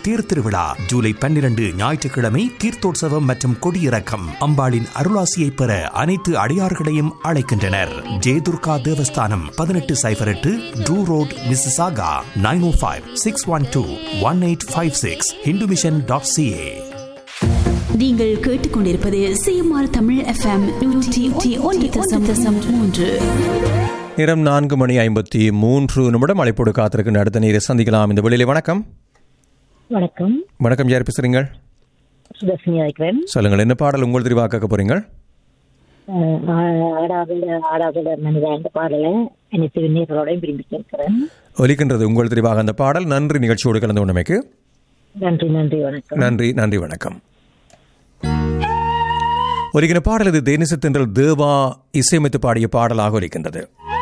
தேர் திருவிழா ஜூலை பன்னிரண்டு ஞாயிற்றுக்கிழமை தீர்த்தோற்சவம் மற்றும் கொடியிறக்கம் அம்பாளின் அருளாசியை பெற அனைத்து அடியார்களையும் அழைக்கின்றனர் ஜெயதுர்கா தேவஸ்தானம் பதினெட்டு சைபர் எட்டு Drew Road Mississauga nine O five six one two one eight five six Hindu mission dot CA நீங்கள் கேட்டுக்கொண்டிருப்பது சிஎம்ஆர் தமிழ் எஃப்எம் நூற்றி ஒன்று தசம் தசம் மூன்று நேரம் நான்கு மணி ஐம்பத்தி மூன்று நிமிடம் அழைப்போடு காத்திருக்கின்ற அடுத்த நீரை சந்திக்கலாம் இந்த வெளியிலே வணக்கம் வணக்கம் வணக்கம் யார் பேசுறீங்க சுதர்ஷினி அழைக்கிறேன் சொல்லுங்கள் என்ன பாடல் உங்கள் தெரிவாக கேட்க போறீங்க அஹ் ஆ- ஆடாதோட ஆடாதோட மனிதா என்ற பாடலை அனைத்து நேர்களோடையும் விரும்பி கேட்கிறேன் ஒலிக்கின்றது உங்கள் தெரிவாக அந்த பாடல் நன்றி நிகழ்ச்சியோடு கலந்து கொண்டமைக்கு நன்றி நன்றி வணக்கம் நன்றி நன்றி வணக்கம் ஒலிக்கின்ற பாடல் இது தேனிசத்தென்றல் தேவா இசையமைத்து பாடிய பாடலாக ஒலிக்கின்றது